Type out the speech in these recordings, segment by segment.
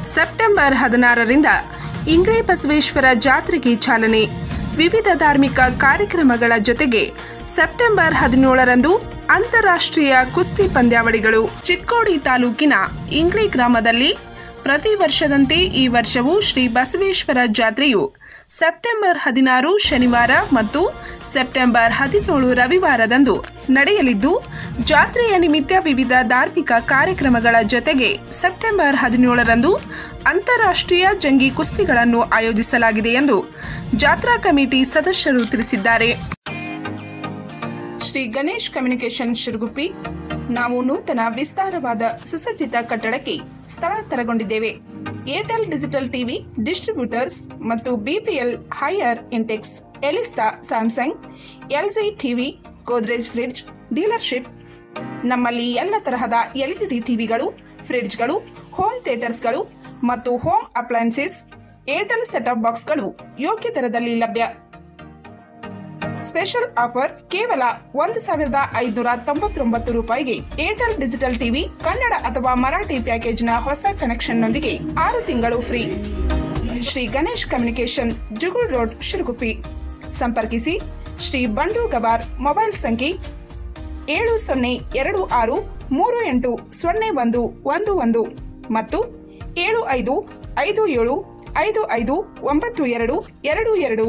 September ಹದಿನಾರರಿಂದ ಇಂಗ್ಳೆ ಬಸವೇಶ್ವರ ಜಾತ್ರೆಗೆ ಚಾಲನೆ ವಿವಿಧ ಧಾರ್ಮಿಕ ಕಾರ್ಯಕ್ರಮಗಳ ಜೊತೆಗೆ ಸೆಪ್ಟೆಂಬರ್ ಹದಿನೇಳರಂದು ಅಂತಾರಾಷ್ಟ್ರೀಯ ಕುಸ್ತಿ ಪಂದ್ಯಾವಳಿಗಳು ಚಿಕ್ಕೋಡಿ ತಾಲೂಕಿನ ಇಂಗ್ಳೆ ಗ್ರಾಮದಲ್ಲಿ ಪ್ರತಿ ವರ್ಷದಂತೆ ಈ ವರ್ಷವೂ ಶ್ರೀ ಬಸವೇಶ್ವರ ಜಾತ್ರೆಯು ಸೆಪ್ಟೆಂಬರ್ ಹದಿನಾರು ಶನಿವಾರ ಮತ್ತು ಸೆಪ್ಟೆಂಬರ್ ಹದಿನೇಳು ರವಿವಾರದಂದು ನಡೆಯಲಿದ್ದು ಜಾತ್ರೆಯ ನಿಮಿತ್ತ ವಿವಿಧ ಧಾರ್ಮಿಕ ಕಾರ್ಯಕ್ರಮಗಳ ಜೊತೆಗೆ ಸೆಪ್ಟೆಂಬರ್ ಹದಿನೇಳರಂದು ಅಂತಾರಾಷ್ಟ್ರೀಯ ಜಂಗಿ ಕುಸ್ತಿಗಳನ್ನು ಆಯೋಜಿಸಲಾಗಿದೆ ಎಂದು ಜಾತ್ರಾ ಕಮಿಟಿ ಸದಸ್ಯರು ತಿಳಿಸಿದ್ದಾರೆ ಶ್ರೀ ಗಣೇಶ್ ಕಮ್ಯುನಿಕೇಶನ್ ಶಿರಗುಪ್ಪಿ ನಾವು ನೂತನ ವಿಸ್ತಾರವಾದ ಸುಸಜ್ಜಿತ ಕಟ್ಟಡಕ್ಕೆ ಸ್ಥಳಾಂತರಗೊಂಡಿದ್ದೇವೆ ಏರ್ಟೆಲ್ ಡಿಜಿಟಲ್ ಟಿವಿ ಡಿಸ್ಟ್ರಿಬ್ಯೂಟರ್ಸ್ ಮತ್ತು BPL Haier Intex Elista Samsung LG TV Godrej fridge dealership ನಮ್ಮಲ್ಲಿ ಎಲ್ಲ ತರಹದ ಎಲ್ಇಡಿ ಟಿವಿಗಳು ಫ್ರಿಡ್ಜ್ಗಳು ಹೋಮ್ ಥಿಯೇಟರ್ಸ್ಗಳು ಮತ್ತು ಹೋಮ್ ಅಪ್ಲಯನ್ಸಸ್ ಏರ್ಟೆಲ್ ಸೆಟಪ್ ಬಾಕ್ಸ್ಗಳು ಯೋಗ್ಯ ದರದಲ್ಲಿ ಲಭ್ಯ ಸ್ಪೆಷಲ್ ಆಫರ್ ಕೇವಲ ಒಂದು ಸಾವಿರದ ಐದುನೂರ ತೊಂಬತ್ತೊಂಬತ್ತು ರೂಪಾಯಿಗೆ ಏರ್ಟೆಲ್ ಡಿಜಿಟಲ್ ಟಿವಿ ಕನ್ನಡ ಅಥವಾ ಮರಾಠಿ ಪ್ಯಾಕೇಜ್ನ ಹೊಸ ಕನೆಕ್ಷನ್ನೊಂದಿಗೆ ಆರು ತಿಂಗಳು free Shri Ganesh communication Jugul road Shirguppi ಸಂಪರ್ಕಿಸಿ ಶ್ರೀ ಬಂಡು ಗವಾರ್ ಮೊಬೈಲ್ ಸಂಖ್ಯೆ ಏಳು ಸೊನ್ನೆ ಎರಡು ಆರು ಮೂರು ಎಂಟು ಸೊನ್ನೆ ಒಂದು ಒಂದು ಒಂದು ಮತ್ತು ಏಳು ಐದು ಐದು ಏಳು ಐದು ಐದು ಒಂಬತ್ತು ಎರಡು ಎರಡು ಎರಡು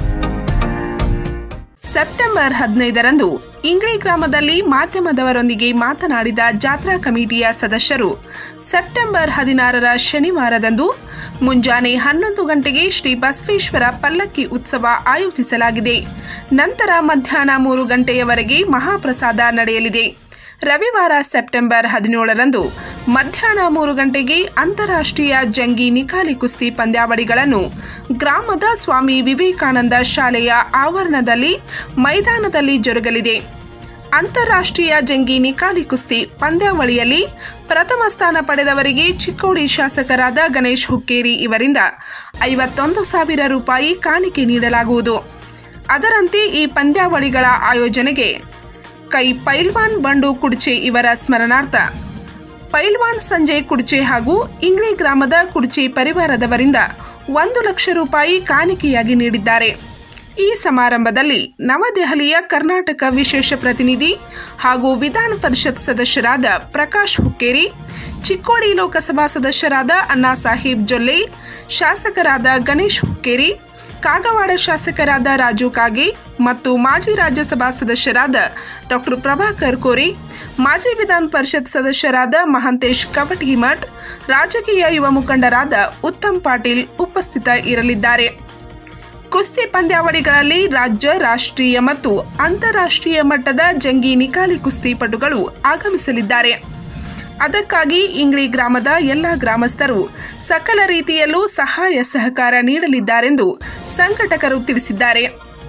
ಸೆಪ್ಟೆಂಬರ್ ಹದಿನೈದರಂದು ಇಂಗ್ಳಿ ಗ್ರಾಮದಲ್ಲಿ ಮಾಧ್ಯಮದವರೊಂದಿಗೆ ಮಾತನಾಡಿದ ಜಾತ್ರಾ ಕಮಿಟಿಯ ಸದಸ್ಯರು ಸೆಪ್ಟೆಂಬರ್ ಹದಿನಾರರ ಶನಿವಾರದಂದು ಮುಂಜಾನೆ ಹನ್ನೊಂದು ಗಂಟೆಗೆ ಶ್ರೀ ಬಸವೇಶ್ವರ ಪಲ್ಲಕ್ಕಿ ಉತ್ಸವ ಆಯೋಜಿಸಲಾಗಿದೆ ನಂತರ ಮಧ್ಯಾಹ್ನ ಮೂರು ಗಂಟೆಯವರೆಗೆ ಮಹಾಪ್ರಸಾದ ನಡೆಯಲಿದೆ ರವಿವಾರ ಸೆಪ್ಟೆಂಬರ್ ಹದಿನೇಳರಂದು ಮಧ್ಯಾಹ್ನ ಮೂರು ಗಂಟೆಗೆ ಅಂತಾರಾಷ್ಟ್ರೀಯ ಜಂಗಿ ನಿಕಾಲಿ ಕುಸ್ತಿ ಪಂದ್ಯಾವಳಿಗಳನ್ನು ಗ್ರಾಮದ ಸ್ವಾಮಿ ವಿವೇಕಾನಂದ ಶಾಲೆಯ ಆವರಣದಲ್ಲಿ ಮೈದಾನದಲ್ಲಿ ಜರುಗಲಿದೆ ಅಂತಾರಾಷ್ಟ್ರೀಯ ಜಂಗಿ ನಿಕಾಲಿ ಕುಸ್ತಿ ಪಂದ್ಯಾವಳಿಯಲ್ಲಿ ಪ್ರಥಮ ಸ್ಥಾನ ಪಡೆದವರಿಗೆ ಚಿಕ್ಕೋಡಿ ಶಾಸಕರಾದ ಗಣೇಶ್ ಹುಕ್ಕೇರಿ ಇವರಿಂದ ಐವತ್ತೊಂದು ಸಾವಿರ ರೂಪಾಯಿ ಕಾಣಿಕೆ ನೀಡಲಾಗುವುದು ಅದರಂತೆ ಈ ಪಂದ್ಯಾವಳಿಗಳ ಆಯೋಜನೆಗೆ ಕೈ ಪೈಲ್ವಾನ್ ಬಂಡು ಕುಡ್ಚೆ ಇವರ ಸ್ಮರಣಾರ್ಥ ಪೈಲ್ವಾನ್ ಸಂಜಯ್ ಕುಡ್ಚೆ ಹಾಗೂ ಇಂಗ್ಳಿ ಗ್ರಾಮದ ಕುಡ್ಚೆ ಪರಿವಾರದವರಿಂದ ಒಂದು ಲಕ್ಷ ರೂಪಾಯಿ ಕಾಣಿಕೆಯಾಗಿ ನೀಡಿದ್ದಾರೆ ಈ ಸಮಾರಂಭದಲ್ಲಿ ನವದೆಹಲಿಯ ಕರ್ನಾಟಕ ವಿಶೇಷ ಪ್ರತಿನಿಧಿ ಹಾಗೂ ವಿಧಾನ ಪರಿಷತ್ ಸದಸ್ಯರಾದ ಪ್ರಕಾಶ್ ಹುಕ್ಕೇರಿ ಚಿಕ್ಕೋಡಿ ಲೋಕಸಭಾ ಸದಸ್ಯರಾದ ಅಣ್ಣಾ ಸಾಹೇಬ್ ಜೊಲ್ಲೆ ಶಾಸಕರಾದ ಗಣೇಶ್ ಹುಕ್ಕೇರಿ ಕಾಗವಾಡ ಶಾಸಕರಾದ ರಾಜು ಕಾಗೆ ಮತ್ತು ಮಾಜಿ ರಾಜ್ಯಸಭಾ ಸದಸ್ಯರಾದ ಡಾಕ್ಟರ್ ಪ್ರಭಾಕರ್ ಕೋರಿ ಮಾಜಿ ವಿಧಾನ ಪರಿಷತ್ ಸದಸ್ಯರಾದ ಮಹಾಂತೇಶ್ ಕವಟಗಿಮಠ್ ರಾಜಕೀಯ ಯುವ ಮುಖಂಡರಾದ ಉತ್ತಮ್ ಪಾಟೀಲ್ ಉಪಸ್ಥಿತ ಇರಲಿದ್ದಾರೆ ಕುಸ್ತಿ ಪಂದ್ಯಾವಳಿಗಳಲ್ಲಿ ರಾಜ್ಯ ರಾಷ್ಟ್ರೀಯ ಮತ್ತು ಅಂತಾರಾಷ್ಟ್ರೀಯ ಮಟ್ಟದ ಜಂಗಿ ನಿಕಾಲಿ ಕುಸ್ತಿಪಟುಗಳು ಆಗಮಿಸಲಿದ್ದಾರೆ ಅದಕ್ಕಾಗಿ ಇಂಗ್ಳಿ ಗ್ರಾಮದ ಎಲ್ಲ ಗ್ರಾಮಸ್ಥರು ಸಕಲ ರೀತಿಯಲ್ಲೂ ಸಹಾಯ ಸಹಕಾರ ನೀಡಲಿದ್ದಾರೆಂದು ಸಂಘಟಕರು ತಿಳಿಸಿದ್ದಾರೆ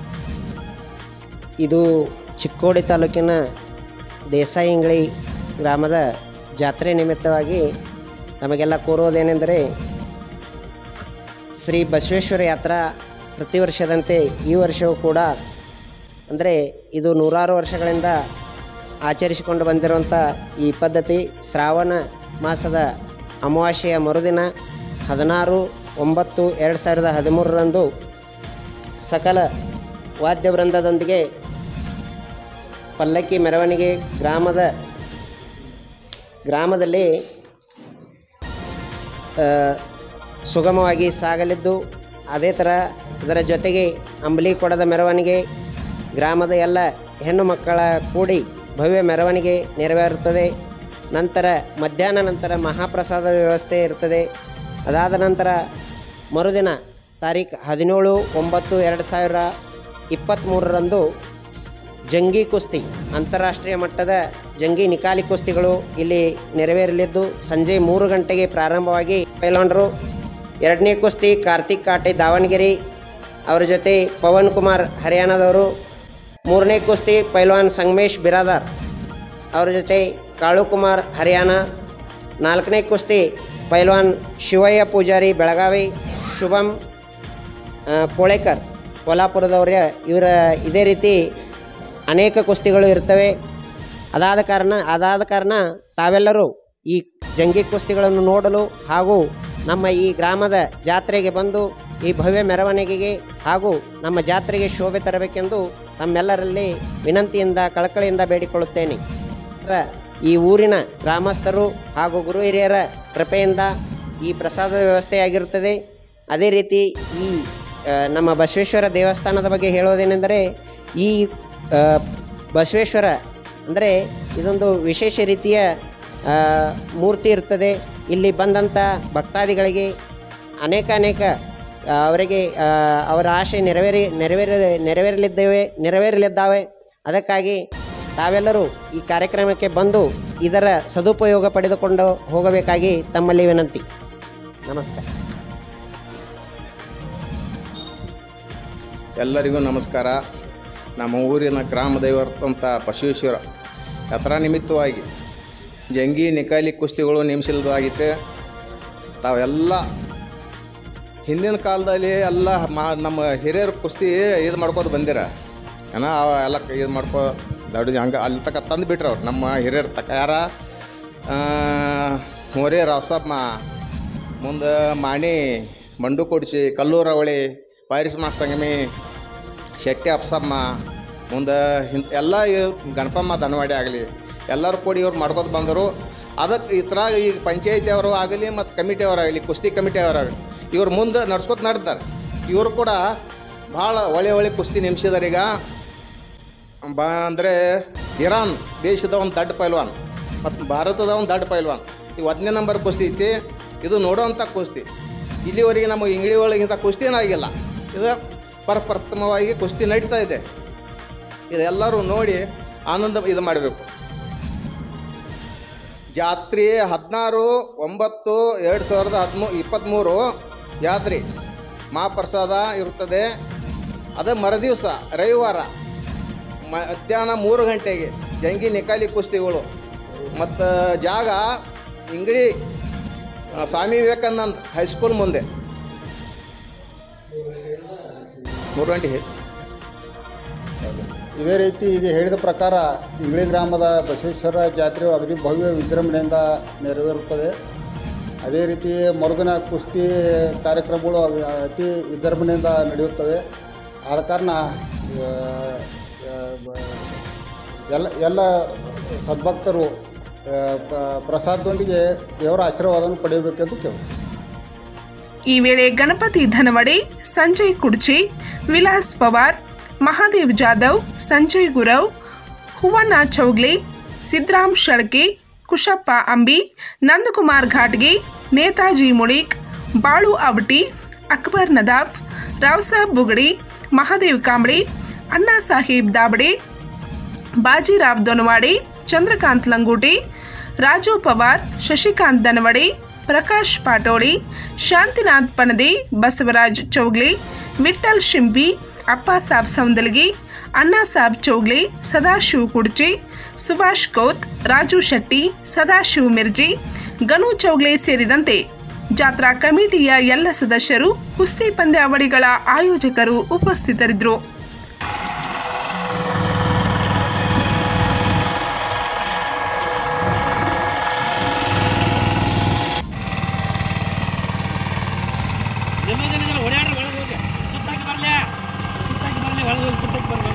ಇದು ಚಿಕ್ಕೋಡಿ ತಾಲೂಕಿನ ದೇಸಾಯಿ ಇಂಗ್ಳಿ ಗ್ರಾಮದ ಜಾತ್ರೆ ನಿಮಿತ್ತವಾಗಿ ನಮಗೆಲ್ಲ ಕೋರುವುದೇನೆಂದರೆ ಶ್ರೀ ಬಸವೇಶ್ವರ ಯಾತ್ರಾ ಪ್ರತಿ ವರ್ಷದಂತೆ ಈ ವರ್ಷವೂ ಕೂಡ ಅಂದರೆ ಇದು ನೂರಾರು ವರ್ಷಗಳಿಂದ ಆಚರಿಸಿಕೊಂಡು ಬಂದಿರುವಂಥ ಈ ಪದ್ಧತಿ ಶ್ರಾವಣ ಮಾಸದ ಅಮಾವಾಸ್ಯೆಯ ಮರುದಿನ ಹದಿನಾರು ಒಂಬತ್ತು ಎರಡು ಸಾವಿರದ ಹದಿಮೂರರಂದು ಸಕಲ ವಾದ್ಯವೃಂದದೊಂದಿಗೆ ಪಲ್ಲಕ್ಕಿ ಮೆರವಣಿಗೆ ಗ್ರಾಮದ ಗ್ರಾಮದಲ್ಲಿ ಆ, ಸುಗಮವಾಗಿ ಸಾಗಲಿದ್ದು ಅದೇ ಥರ ಇದರ ಜೊತೆಗೆ ಅಂಬಲಿ ಕೊಡದ ಮೆರವಣಿಗೆ ಗ್ರಾಮದ ಎಲ್ಲ ಹೆಣ್ಣು ಮಕ್ಕಳ ಕೂಡಿ ಭವ್ಯ ಮೆರವಣಿಗೆ ನೆರವೇರುತ್ತದೆ ನಂತರ ಮಧ್ಯಾಹ್ನ ನಂತರ ಮಹಾಪ್ರಸಾದ ವ್ಯವಸ್ಥೆ ಇರ್ತದೆ ಅದಾದ ನಂತರ ಮರುದಿನ ತಾರೀಖು ಹದಿನೇಳು ಒಂಬತ್ತು ಎರಡು ಸಾವಿರ ಇಪ್ಪತ್ತ್ಮೂರರಂದು ಜಂಗಿ ಕುಸ್ತಿ ಅಂತಾರಾಷ್ಟ್ರೀಯ ಮಟ್ಟದ ಜಂಗಿ ನಿಕಾಲಿ ಕುಸ್ತಿಗಳು ಇಲ್ಲಿ ನೆರವೇರಲಿದ್ದು ಸಂಜೆ ಮೂರು ಗಂಟೆಗೆ ಪ್ರಾರಂಭವಾಗಿ ಪೈಲಾಂಡ್ರು ಎರಡನೇ ಕುಸ್ತಿ ಕಾರ್ತಿಕ್ ಕಾಟೆ ದಾವಣಗೆರೆ ಅವರ ಜೊತೆ ಪವನ್ ಕುಮಾರ್ ಹರಿಯಾಣದವರು ಮೂರನೇ ಕುಸ್ತಿ ಪೈಲ್ವಾನ್ ಸಂಗಮೇಶ್ ಬಿರಾದಾರ್ ಅವರ ಜೊತೆ ಕಾಳು ಕುಮಾರ್ ಹರಿಯಾಣ ನಾಲ್ಕನೇ ಕುಸ್ತಿ ಪೈಲ್ವಾನ್ ಶಿವಯ್ಯ ಪೂಜಾರಿ ಬೆಳಗಾವಿ ಶುಭಂ ಆ, ಪೋಳೇಕರ್ ಕೋಲ್ಹಾಪುರದವ್ರ ಇವರ ಇದೇ ರೀತಿ ಅನೇಕ ಕುಸ್ತಿಗಳು ಇರ್ತವೆ ಅದಾದ ಕಾರಣ ಅದಾದ ಕಾರಣ ತಾವೆಲ್ಲರೂ ಈ ಜಂಗಿ ಕುಸ್ತಿಗಳನ್ನು ನೋಡಲು ಹಾಗೂ ನಮ್ಮ ಈ ಗ್ರಾಮದ ಜಾತ್ರೆಗೆ ಬಂದು ಈ ಭವ್ಯ ಮೆರವಣಿಗೆಗೆ ಹಾಗೂ ನಮ್ಮ ಜಾತ್ರೆಗೆ ಶೋಭೆ ತರಬೇಕೆಂದು ತಮ್ಮೆಲ್ಲರಲ್ಲಿ ವಿನಂತಿಯಿಂದ ಕಳಕಳಿಯಿಂದ ಬೇಡಿಕೊಳ್ಳುತ್ತೇನೆ ರ- ಈ ಊರಿನ ಗ್ರಾಮಸ್ಥರು ಹಾಗೂ ಗುರು ಹಿರಿಯರ ಕೃಪೆಯಿಂದ ಈ ಪ್ರಸಾದ ವ್ಯವಸ್ಥೆಯಾಗಿರುತ್ತದೆ ಅದೇ ರೀತಿ ಈ ಆ, ನಮ್ಮ ಬಸವೇಶ್ವರ ದೇವಸ್ಥಾನದ ಬಗ್ಗೆ ಹೇಳೋದೇನೆಂದರೆ ಈ ಆ, ಬಸವೇಶ್ವರ ಅಂದರೆ ಇದೊಂದು ವಿಶೇಷ ರೀತಿಯ ಆ, ಮೂರ್ತಿ ಇರ್ತದೆ ಇಲ್ಲಿ ಬಂದಂಥ ಭಕ್ತಾದಿಗಳಿಗೆ ಅನೇಕ ಅನೇಕ ಆ, ಅವರಿಗೆ ಆ, ಅವರ ಆಶೆ ನೆರವೇರಿ ನೆರವೇರ ನೆರವೇರಲಿದ್ದೇವೆ ನೆರವೇರಲಿದ್ದಾವೆ ಅದಕ್ಕಾಗಿ ತಾವೆಲ್ಲರೂ ಈ ಕಾರ್ಯಕ್ರಮಕ್ಕೆ ಬಂದು ಇದರ ಸದುಪಯೋಗ ಪಡೆದುಕೊಂಡು ಹೋಗಬೇಕಾಗಿ ತಮ್ಮಲ್ಲಿ ವಿನಂತಿ ನಮಸ್ಕಾರ ಎಲ್ಲರಿಗೂ ನಮಸ್ಕಾರ ನಮ್ಮ ಊರಿನ ಗ್ರಾಮ ದೈವರ್ತಂಥ ಬಸವೇಶ್ವರ ಯಾತ್ರಾ ನಿಮಿತ್ತವಾಗಿ ಜಂಗಿ ನಿಕಾಲಿ ಕುಸ್ತಿಗಳು ನೇಮಿಸಿಲ್ದಾಗಿತ್ತೆ ತಾವೆಲ್ಲ ಹಿಂದಿನ ಕಾಲದಲ್ಲಿ ಎಲ್ಲ ಮಾ ನಮ್ಮ ಹಿರಿಯರು ಕುಸ್ತಿ ಇದು ಮಾಡ್ಕೋತ ಬಂದಿರ ಏನ ಅವ ಎಲ್ಲ ಇದು ಮಾಡ್ಕೋ ದೊಡ್ಡ ಹಂಗೆ ಅಲ್ಲಿ ತಕ ತಂದು ಬಿಟ್ರು ಅವ್ರು ನಮ್ಮ ಹಿರಿಯರ ತಕ ಯಾರ ಮೋರೆ ರಾವಸಪ್ಪ ಮುಂದೆ ಮಾಣಿ ಮಂಡು ಕೊಡ್ಸಿ ಕಲ್ಲೂರವಳಿ ಪಾರಿಸ್ ಸಂಗಮಿ ಶೆಟ್ಟಿ ಅಪ್ಸಮ್ಮ ಮುಂದೆ ಹಿಂತ ಎಲ್ಲ ಇವ್ ಗಣಪಮ್ಮ ದನವಾಡಿ ಆಗಲಿ ಎಲ್ಲರೂ ಕೂಡಿ ಇವ್ರು ಮಾಡ್ಕೊತ ಬಂದರು ಅದಕ್ಕೆ ಈ ಥರ ಈಗ ಪಂಚಾಯತಿ ಅವರು ಆಗಲಿ ಮತ್ತು ಕಮಿಟಿ ಅವರಾಗಲಿ ಕುಸ್ತಿ ಕಮಿಟಿ ಅವರಾಗಲಿ ಇವ್ರು ಮುಂದೆ ನಡ್ಸ್ಕೊತ ನಡ್ತಾರೆ ಇವರು ಕೂಡ ಭಾಳ ಒಳ್ಳೆ ಒಳ್ಳೆ ಕುಸ್ತಿ ನೆಮ್ಸಿದಾರೆ ಈಗ ಬಾ ಅಂದರೆ ಇರಾನ್ ದೇಶದ ಒಂದು ದೊಡ್ಡ ಪೈಲ್ವಾನ್ ಮತ್ತು ಭಾರತದ ಒಂದು ದೊಡ್ಡ ಪೈಲ್ವಾನ್ ಈಗ ಒಂದನೇ ನಂಬರ್ ಕುಸ್ತಿ ಐತಿ ಇದು ನೋಡೋವಂಥ ಕುಸ್ತಿ ಇಲ್ಲಿವರೆಗೆ ನಮ್ಮ ಇಂಗ್ಳಿ ಒಳಗೆ ಇಂಥ ಕುಸ್ತಿನೇ ಆಗಿಲ್ಲ ಇದು ಪ್ರಪ್ರಥಮವಾಗಿ ಕುಸ್ತಿ ನಡೀತಾ ಇದೆ ಇದೆಲ್ಲರೂ ನೋಡಿ ಆನಂದ ಇದು ಮಾಡಬೇಕು ಜಾತ್ರೆ ಹದಿನಾರು ಒಂಬತ್ತು ಎರಡು ಸಾವಿರದ ಹದಿಮೂ ಇಪ್ಪತ್ತ್ಮೂರು ಜಾತ್ರೆ ಮಹಾಪ್ರಸಾದ ಇರುತ್ತದೆ ಅದೇ ಮರುದಿವಸ ರವಿವಾರ ಮಧ್ಯಾಹ್ನ ಮೂರು ಗಂಟೆಗೆ ಜಂಗಿ ನಿಕಾಲಿ ಕುಸ್ತಿಗಳು ಮತ್ತು ಜಾಗ ಇಂಗಡಿ ಆ, ಸ್ವಾಮಿ ವಿವೇಕಾನಂದ್ ಹೈಸ್ಕೂಲ್ ಮುಂದೆ ಮೂರು ಗಂಟೆಗೆ ಇದೇ ರೀತಿ ಈಗ ಹೇಳಿದ ಪ್ರಕಾರ ಇಂಗ್ಳಿ ಗ್ರಾಮದ ಬಸವೇಶ್ವರ ಜಾತ್ರೆಯು ಅಗದಿ ಭವ್ಯ ವಿಜೃಂಭಣೆಯಿಂದ ನೆರವೇರುತ್ತದೆ ಅದೇ ರೀತಿ ಮರುದಿನ ಕುಸ್ತಿ ಕಾರ್ಯಕ್ರಮಗಳು ಅವಿ- ಅತಿ ವಿಜೃಂಭಣೆಯಿಂದ ನಡೆಯುತ್ತವೆ ಆದ ಕಾರಣ ಆ, ಆ, ಬ- ಎಲ್ಲ ಎಲ್ಲ ಸದ್ಭಕ್ತರು ಆ, ಪ್ರ- ಪ್ರಸಾದದೊಂದಿಗೆ ದೇವರ ಆಶೀರ್ವಾದವನ್ನು ಪಡೆಯಬೇಕೆಂದು ಕೇಳಿ ಈ ವೇಳೆ ಗಣಪತಿ ಧನವಡೆ ಸಂಜಯ್ ಕುಡ್ಚಿ ವಿಲಾಸ್ ಪವಾರ್ ಮಹಾದೇವ್ ಜಾಧವ್ ಸಂಜಯ್ ಗುರವ್ ಹುವನ ಚೌಗ್ಲೆ ಸಿದ್ರಾಮ್ ಶಳ್ಕೆ ಕುಶಪ್ಪ ಅಂಬಿ ನಂದಕುಮಾರ್ ಘಾಟ್ಗೆ ನೇತಾಜಿ ಮುಳಿಕ್ ಬಾಳು ಅವಟಿ ಅಕ್ಬರ್ ನದಾಫ್ ರಾವ್ಸಾಬ್ ಬುಗಡಿ ಮಹಾದೇವ್ ಕಾಂಬಳೆ ಅಣ್ಣಾ ಸಾಹೇಬ್ ದಾಬಡೆ ಬಾಜಿರಾವ್ ದೊನವಾಡೆ ಚಂದ್ರಕಾಂತ್ ಲಂಗೋಟೆ ರಾಜು ಪವಾರ್ ಶಶಿಕಾಂತ್ ದನವಡೆ ಪ್ರಕಾಶ್ ಪಾಟೋಳಿ ಶಾಂತಿನಾಥ್ ಪಣದೆ ಬಸವರಾಜ್ ಚೌಗ್ಲೆ ವಿಠ್ಠಲ್ ಶಿಂಪಿ ಅಪ್ಪ ಸಾಬ್ ಸೌಂದಲ್ಗಿ ಅಣ್ಣಾ ಸಾಬ್ ಚೌಗ್ಲೆ ಸದಾಶಿವ್ ಕುಡ್ಚೆ ಸುಭಾಷ್ ಕೌತ್ ರಾಜು ಶೆಟ್ಟಿ ಸದಾಶಿವ್ ಮಿರ್ಜಿ ಗನು ಚೌಗ್ಲೆ ಸೇರಿದಂತೆ ಜಾತ್ರಾ ಕಮಿಟಿಯ ಎಲ್ಲ ಸದಸ್ಯರು ಕುಸ್ತಿ ಪಂದ್ಯಾವಳಿಗಳ ಆಯೋಜಕರು ಉಪಸ್ಥಿತರಿದ್ದರು ಜನ ಜನ ಜನ ಓಡಾಡ್ರಿ ಒಳಗೆ ಹೋಗಿ ಸುತ್ತಾಕಿ ಬರಲಿ ಸುತ್ತಾಕಿ ಬರಲಿ ಒಳಗೆ ಹೋಗಿ ಸುತ್ತಾಕಿ ಬರ್ಲಿ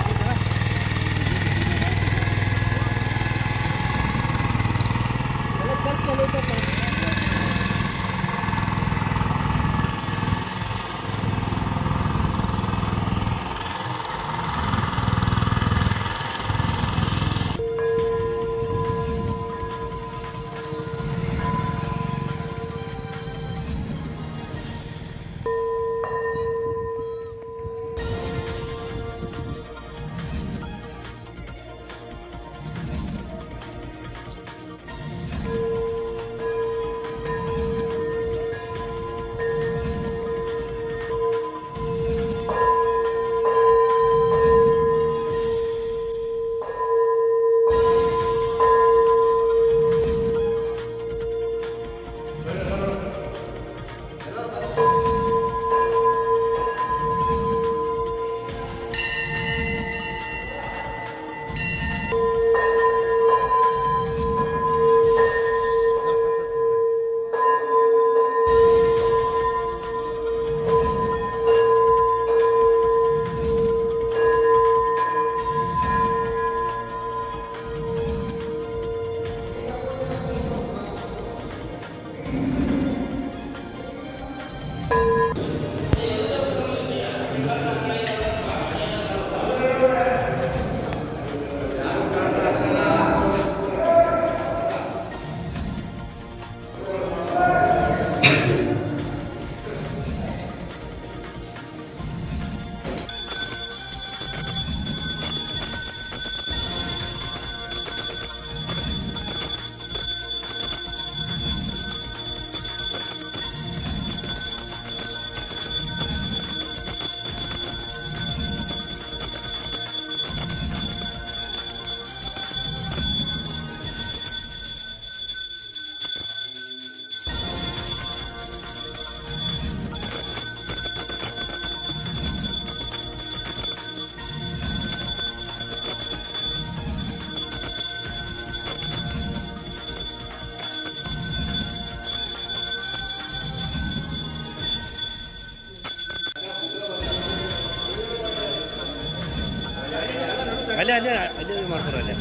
ಅಲ್ಲೇ ಅಲ್ಲೇ ಮಾಡ್ತಾರೆ ಅಲ್ಲೇ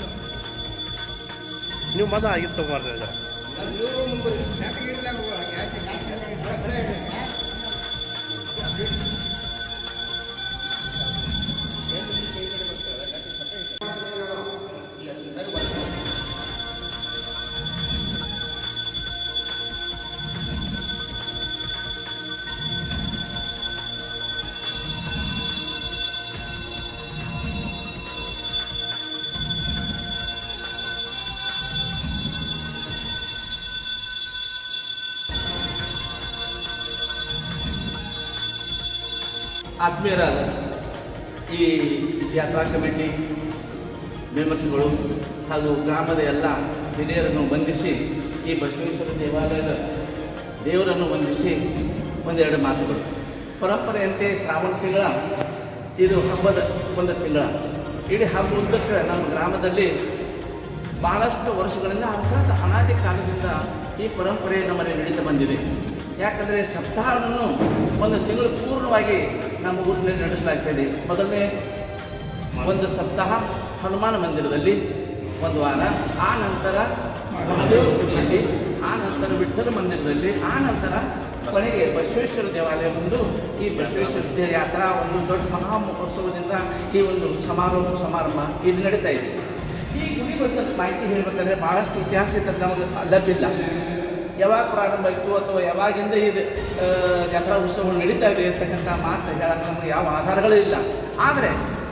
ನೀವು ಮದ ಆಗಿತ್ತು ತಗೋಬಾರ್ದು ಜರ ಆತ್ಮೀಯರಾದ ಈ ಯಾತ್ರಾ ಕಮಿಟಿ ಮೆಂಬರ್ಸ್ಗಳು ಹಾಗೂ ಗ್ರಾಮದ ಎಲ್ಲ ಹಿರಿಯರನ್ನು ವಂದಿಸಿ ಈ ಬಸವೇಶ್ವರ ದೇವಾಲಯದ ದೇವರನ್ನು ವಂದಿಸಿ ಒಂದೆರಡು ಮಾತುಗಳು ಪರಂಪರೆಯಂತೆ ಶ್ರಾವಣ ತಿಂಗಳ ಇದು ಹಬ್ಬದ ಒಂದು ತಿಂಗಳ ಇಡೀ ಹಬ್ಬ ಉದ್ದಕ್ಕೆ ನಮ್ಮ ಗ್ರಾಮದಲ್ಲಿ ಭಾಳಷ್ಟು ವರ್ಷಗಳಿಂದ ಅರ್ಥಾತ್ ಅನಾದಿ ಕಾಲದಿಂದ ಈ ಪರಂಪರೆ ನಮ್ಮಲ್ಲಿ ನಡೀತಾ ಬಂದಿದೆ ಯಾಕಂದರೆ ಸಪ್ತಾಹವನ್ನು ಒಂದು ತಿಂಗಳು ಪೂರ್ಣವಾಗಿ ನಮ್ಮ ಊರಿನಲ್ಲಿ ನಡೆಸಲಾಗ್ತದೆ ಮೊದಲನೇ ಒಂದು ಸಪ್ತಾಹ ಹನುಮಾನ ಮಂದಿರದಲ್ಲಿ ಒಂದು ವಾರ ಆ ನಂತರ ದೇವರ ಗುಡಿಯಲ್ಲಿ ಆ ನಂತರ ವಿಠ್ಠಲ ಮಂದಿರದಲ್ಲಿ ಆ ನಂತರ ಕೊನೆಗೆ ಬಸವೇಶ್ವರ ದೇವಾಲಯ ಒಂದು ಈ ಬಸವೇಶ್ವರ ದೇ- ಯಾತ್ರಾ ಒಂದು ದೊಡ್ಡ ಮಹಾ ಮಹೋತ್ಸವದಿಂದ ಈ ಒಂದು ಸಮಾರೋಹ ಸಮಾರಂಭ ಇದು ನಡೀತಾ ಇದೆ ಈ ಗುಡಿ ಬಗ್ಗೆ ಮಾಹಿತಿ ಹೇಳಬೇಕಂದ್ರೆ ಭಾಳಷ್ಟು ಇತಿಹಾಸ ಇದ್ದರೆ ನಮಗೆ ಲಭ್ಯಿಲ್ಲ ಯಾವಾಗ ಪ್ರಾರಂಭ ಆಯಿತು ಅಥವಾ ಯಾವಾಗಿಂದ ಇದು ಆ, ಜಾತ್ರಾ ಉತ್ಸವ ನಡೀತಾ ಇದೆ ಅಂತಕ್ಕಂಥ ಮಾತು ಹೇಳಕ್ಕೆ ನಮಗೆ ಯಾವ ಆಧಾರಗಳು ಇಲ್ಲ ಆದರೆ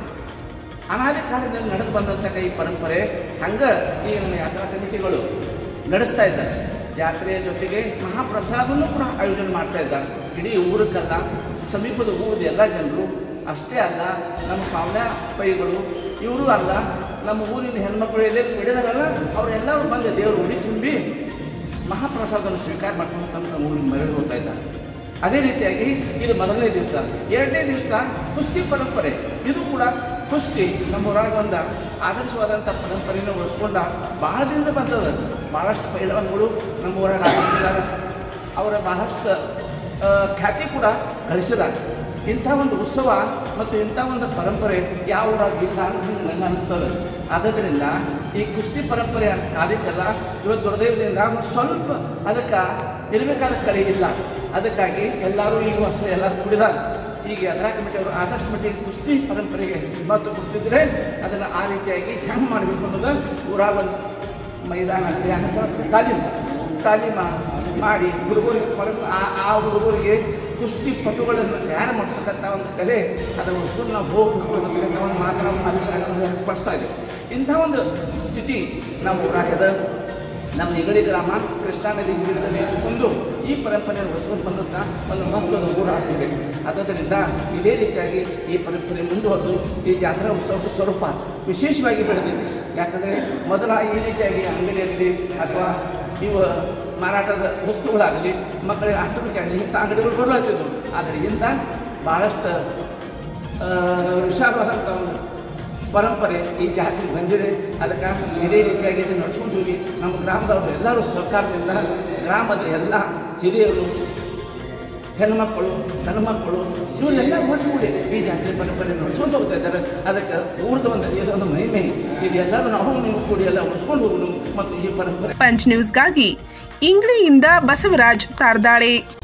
ಅನಾದಿ ಕಾಲದಿಂದ ನಡೆದು ಬಂದಂಥ ಈ ಪರಂಪರೆ ಹಂಗೆ ಈ ನಮ್ಮ ಯಾತ್ರಾ ಕಮಿಟಿಗಳು ನಡೆಸ್ತಾ ಇದ್ದಾರೆ ಜಾತ್ರೆಯ ಜೊತೆಗೆ ಮಹಾಪ್ರಸಾದವನ್ನು ಕೂಡ ಆಯೋಜನೆ ಮಾಡ್ತಾ ಇದ್ದಾರೆ ಇಡೀ ಊರಕ್ಕಲ್ಲ ಸಮೀಪದ ಊರದ ಎಲ್ಲ ಜನರು ಅಷ್ಟೇ ಅಲ್ಲ ನಮ್ಮ ಪಾವನ ಪೈಗಳು ಇವರು ಅಲ್ಲ ನಮ್ಮ ಊರಿನ ಹೆಣ್ಮಕ್ಳು ಎಲ್ಲೆಲ್ಲಿ ಬಿಡಿದಾರಲ್ಲ ಅವರೆಲ್ಲರೂ ಬಂದು ದೇವರು ಉಡಿ ತುಂಬಿ ಮಹಾಪ್ರಸಾದವನ್ನು ಸ್ವೀಕಾರ ಮಾಡ್ಕೊಂಡು ತಮ್ಮ ತಮ್ಮ ಊರಿಗೆ ಮರಳಿ ಹೋಗ್ತಾ ಇದ್ದಾರೆ ಅದೇ ರೀತಿಯಾಗಿ ಇದು ಮೊದಲನೇ ದಿವಸ ಎರಡನೇ ದಿವಸ ಕುಸ್ತಿ ಪರಂಪರೆ ಇದು ಕೂಡ ಕುಸ್ತಿ ನಮ್ಮ ಊರಾಗ ಒಂದು ಆದರ್ಶವಾದಂಥ ಪರಂಪರೆಯನ್ನು ಉಳಿಸ್ಕೊಂಡ ಬಹಳ ದಿನದ ಬಂದದ ಭಾಳಷ್ಟು ಪೈಲವಾನ್ಗಳು ನಮ್ಮ ಊರಾಗ ಆಗಿದ್ದಾರೆ ಅವರ ಬಹಳಷ್ಟು ಆ, ಖ್ಯಾತಿ ಕೂಡ ಗಳಿಸಿದ್ದಾರೆ ಇಂಥ ಒಂದು ಉತ್ಸವ ಮತ್ತು ಇಂಥ ಒಂದು ಪರಂಪರೆ ಯಾವ ಊರಾಗ ಇಲ್ಲ ಅಂತ ನನಗೆ ಅನಿಸ್ತದೆ ಆದ್ದರಿಂದ ಈ ಕುಸ್ತಿ ಪರಂಪರೆ ಕಾದಿದ್ದಲ್ಲ ಇವತ್ತು ದುರ್ದೈವದಿಂದ ಒಂದು ಸ್ವಲ್ಪ ಅದಕ್ಕೆ ಇರಬೇಕಾದ ಕಡೆ ಇಲ್ಲ ಅದಕ್ಕಾಗಿ ಎಲ್ಲರೂ ಈಗ ವರ್ಷ ಎಲ್ಲ ಕುಡಿದಾರೆ ಈಗ ಯಾತ್ರಾ ಕಮಿಟಿ ಅವರು ಆದಷ್ಟು ಮಟ್ಟಿಗೆ ಕುಸ್ತಿ ಪರಂಪರೆಗೆ ಮಹತ್ವ ಕೊಡ್ತಿದ್ರೆ ಅದನ್ನು ಆ ರೀತಿಯಾಗಿ ಹೆಂಗೆ ಮಾಡಬೇಕು ಅನ್ನೋದು ಊರಾಗ ಒಂದು ಮೈದಾನ ಧ್ಯಾನ ಸಂಸ್ಥೆ ತಾಲೀಮು ತಾಲೀಮ ಮಾಡಿ ಹುಡುಗರಿಗೆ ಪರ ಆ ಆ ಹುಡುಗರಿಗೆ ಕುಸ್ತಿ ಪಟುಗಳನ್ನು ತಯಾರು ಮಾಡಿಸ್ತಕ್ಕಂಥ ಒಂದು ಕಲೆ ಅದನ್ನು ಉಳಿಸ್ಕೊಂಡು ನಾವು ಹೋಗಬೇಕು ಅನ್ನತಕ್ಕಂಥ ಒಂದು ಮಾತು ನಾವು ಅಭಿಪ್ರಾಯವನ್ನು ವ್ಯಕ್ತಪಡಿಸ್ತಾ ಇದ್ದೀವಿ ಇಂಥ ಒಂದು ಸ್ಥಿತಿ ನಮ್ಮ ಊರಾಗದ ನಮ್ಮ ನಿಗಡಿ ಗ್ರಾಮ ಕೃಷ್ಣಾ ನದಿ ತೀರದಲ್ಲಿ ಒಂದು ಈ ಪರಂಪರೆಯನ್ನು ಉಳಿಸ್ಕೊಂಡು ಬಂದಂಥ ಒಂದು ಮಹತ್ವದ ಊರಾಗಿದೆ ಆದ್ದರಿಂದ ಇದೇ ರೀತಿಯಾಗಿ ಈ ಪರಂಪರೆ ಮುಂದುವರೆದು ಈ ಜಾತ್ರಾ ಉತ್ಸವದ ಸ್ವರೂಪ ವಿಶೇಷವಾಗಿ ಬೆಳೆದಿದೆ ಯಾಕಂದರೆ ಮೊದಲ ಈ ರೀತಿಯಾಗಿ ಅಂಗಡಿಯಾಗಲಿ ಅಥವಾ ಇವು ಮಾರಾಟದ ವಸ್ತುಗಳಾಗಲಿ ಮಕ್ಕಳಿಗೆ ಆಟೋಟಿಕ್ ಆಗಲಿ ಇಂಥ ಅಂಗಡಿಗಳು ಬರಲಾಗ್ತಿದ್ವು ಆದರೆ ಇಂಥ ಭಾಳಷ್ಟು ಆ, ವಿಶಾಲವಾದಂಥ ಒಂದು ಪರಂಪರೆ ಈ ಜಾತಿ ಬಂದಿದೆ ಅದಕ್ಕೆ ಇದೇ ರೀತಿಯಾಗಿ ಇದನ್ನು ನಡ್ಸ್ಕೊಂಡು ಹೋಗಿ ನಮ್ಮ ಗ್ರಾಮದವರು ಎಲ್ಲರೂ ಸಹಕಾರದಿಂದ ಗ್ರಾಮದ ಎಲ್ಲ ಹಿರಿಯರು ಹೆಣ್ಮಕ್ಕಳು ಗಂಡುಮಕ್ಕಳು ಇವರೆಲ್ಲ ಒಟ್ಟುಗೂಡಿ ಈ ಜಾತ್ರೆ ಪರಂಪರೆ ನಡೆಸ್ಕೊಂಡು ಹೋಗ್ತಾ ಇದ್ದಾರೆ ಅದಕ್ಕೆ ಊರದ ಒಂದು ಇದೊಂದು ಮಹಿಮೆ ಇದೆಲ್ಲರೂ ನಾವು ನೀವು ಕೂಡಿ ಎಲ್ಲ ಉಳಿಸ್ಕೊಂಡು ಹೋಗೋಣ ಮತ್ತು ಈ ಪರಂಪರೆ ಪಂಚ್ ನ್ಯೂಸ್ಗಾಗಿ ಇಂಗ್ಳಿಯಿಂದ ಬಸವರಾಜ್ ತಾರ್ದಾಳೆ